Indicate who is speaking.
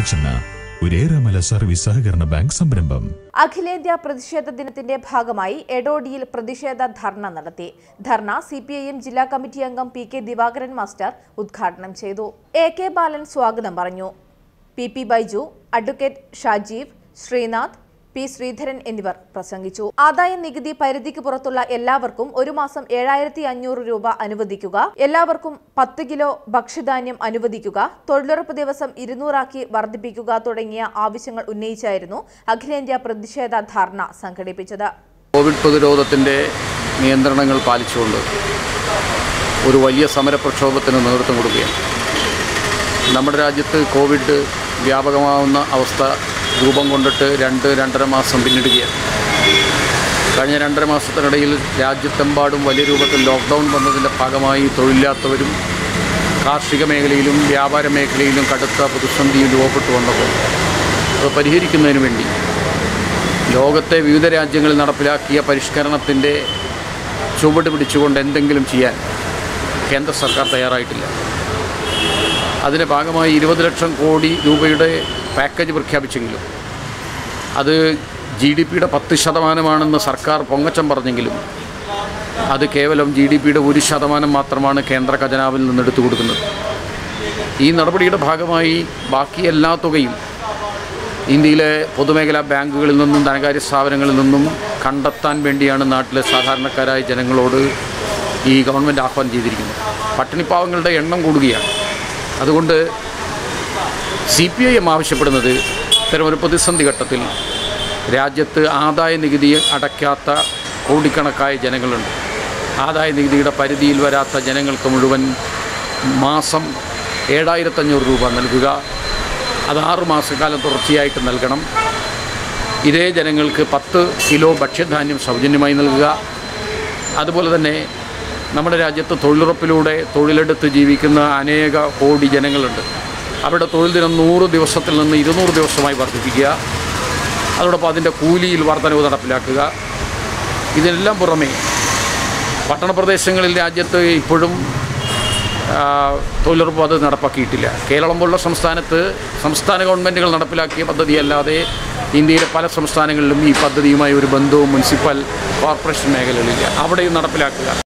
Speaker 1: വെളിച്ചെണ്ണ ഒരേറെമല സർവീസ് സഹകരണ ബാങ്ക് സംരംഭം
Speaker 2: അഖിലേന്ത്യാ പ്രതിഷേധ ദിനത്തിന്റെ ഭാഗമായി എടോഡിയിൽ പ്രതിഷേധ ധർണ നടത്തി dharna C P I M ജില്ലാ കമ്മിറ്റി അംഗം പി കെ ദിവാകരൻ മാസ്റ്റർ ഉദ്ഘാടനം ചെയ്തു എ കെ ബാലൻ സ്വാഗതം പറഞ്ഞു P P Baiju advocate Shajeev Sreenath P Sreedharan എന്നിവർ പ്രസംഗിച്ചു ആദായ നികുതി പരിധിക്ക് പുറത്തുള്ള എല്ലാവർക്കും ഒരു മാസം ഏഴായിരത്തി അഞ്ഞൂറ് രൂപ അനുവദിക്കുക എല്ലാവർക്കും പത്ത് കിലോ ഭക്ഷ്യധാന്യം അനുവദിക്കുക തൊഴിലുറപ്പ് ദിവസം ഇരുന്നൂറാക്കി വർദ്ധിപ്പിക്കുക തുടങ്ങിയ ആവശ്യങ്ങൾ ഉന്നയിച്ചായിരുന്നു അഖിലേന്ത്യാ പ്രതിഷേധ ധർണ സംഘടിപ്പിച്ചത്
Speaker 3: കോവിഡ് പ്രതിരോധത്തിൻ്റെ നിയന്ത്രണങ്ങൾ പാലിച്ചുകൊണ്ട് ഒരു വലിയ സമരപ്രക്ഷോഭത്തിന് നേതൃത്വം കൊടുക്കുകയാണ് നമ്മുടെ രാജ്യത്ത് കോവിഡ് വ്യാപകമാവുന്ന അവസ്ഥ രൂപം കൊണ്ടിട്ട് രണ്ട് രണ്ടര മാസം പിന്നിടുകയാണ് കഴിഞ്ഞ രണ്ടര മാസത്തിനിടയിൽ രാജ്യത്തെമ്പാടും വലിയ രൂപത്തിൽ ലോക്ക്ഡൗൺ വന്നതിൻ്റെ ഭാഗമായി തൊഴിലില്ലാത്തവരും കാർഷിക മേഖലയിലും വ്യാപാര മേഖലയിലും കടുത്ത പ്രതിസന്ധിയും രൂപപ്പെട്ടു വന്നപ്പോൾ അത് പരിഹരിക്കുന്നതിന് വേണ്ടി ലോകത്തെ വിവിധ രാജ്യങ്ങളിൽ നടപ്പിലാക്കിയ പരിഷ്കരണത്തിൻ്റെ ചുവട് പിടിച്ചുകൊണ്ട് എന്തെങ്കിലും ചെയ്യാൻ കേന്ദ്ര സർക്കാർ തയ്യാറായിട്ടില്ല അതിൻ്റെ ഭാഗമായി ഇരുപത് ലക്ഷം കോടി രൂപയുടെ പാക്കേജ് പ്രഖ്യാപിച്ചെങ്കിലും അത് ജി ഡി പിയുടെ പത്ത് ശതമാനമാണെന്ന് സർക്കാർ പൊങ്ങച്ചം പറഞ്ഞെങ്കിലും അത് കേവലം ജി ഡി പിയുടെ ഒരു ശതമാനം മാത്രമാണ് കേന്ദ്ര ഖജനാവിൽ നിന്ന് എടുത്തു കൊടുക്കുന്നത് ഈ നടപടിയുടെ ഭാഗമായി ബാക്കി എല്ലാ തുകയും ഇന്ത്യയിലെ പൊതുമേഖലാ ബാങ്കുകളിൽ നിന്നും ധനകാര്യ സ്ഥാപനങ്ങളിൽ നിന്നും കണ്ടെത്താൻ വേണ്ടിയാണ് നാട്ടിലെ സാധാരണക്കാരായ ജനങ്ങളോട് ഈ ഗവൺമെൻറ് ആഹ്വാനം ചെയ്തിരിക്കുന്നത് പട്ടിണിപ്പാവങ്ങളുടെ എണ്ണം കൂടുകയാണ് അതുകൊണ്ട് സി പി ഐ എം ആവശ്യപ്പെടുന്നത് ഇത്തരമൊരു പ്രതിസന്ധി ഘട്ടത്തിൽ രാജ്യത്ത് ആദായ നികുതി അടയ്ക്കാത്ത കോടിക്കണക്കായ ജനങ്ങളുണ്ട് ആദായ നികുതിയുടെ പരിധിയിൽ വരാത്ത ജനങ്ങൾക്ക് മുഴുവൻ മാസം ഏഴായിരത്തഞ്ഞൂറ് രൂപ നൽകുക അത് ആറ് മാസക്കാലം തുടർച്ചയായിട്ട് നൽകണം ഇതേ ജനങ്ങൾക്ക് പത്ത് കിലോ ഭക്ഷ്യധാന്യം സൗജന്യമായി നൽകുക അതുപോലെ തന്നെ നമ്മുടെ രാജ്യത്ത് തൊഴിലുറപ്പിലൂടെ തൊഴിലെടുത്ത് ജീവിക്കുന്ന അനേക കോടി ജനങ്ങളുണ്ട് അവരുടെ തൊഴിൽ ദിനം നൂറ് ദിവസത്തിൽ നിന്ന് ഇരുന്നൂറ് ദിവസമായി വർദ്ധിപ്പിക്കുക അതോടൊപ്പം അതിൻ്റെ കൂലിയിൽ വർധനവ് നടപ്പിലാക്കുക ഇതിനെല്ലാം പുറമെ പട്ടണപ്രദേശങ്ങളിൽ രാജ്യത്ത് ഇപ്പോഴും ആ, തൊഴിലുറപ്പ് അത് നടപ്പാക്കിയിട്ടില്ല കേരളം പോലുള്ള സംസ്ഥാനത്ത് സംസ്ഥാന ഗവൺമെൻറ്റുകൾ നടപ്പിലാക്കിയ പദ്ധതിയല്ലാതെ ഇന്ത്യയിലെ പല സംസ്ഥാനങ്ങളിലും ഈ പദ്ധതിയുമായി ഒരു ബന്ധവും മുനിസിപ്പൽ കോർപ്പറേഷൻ മേഖലകളില്ല അവിടെയും നടപ്പിലാക്കുക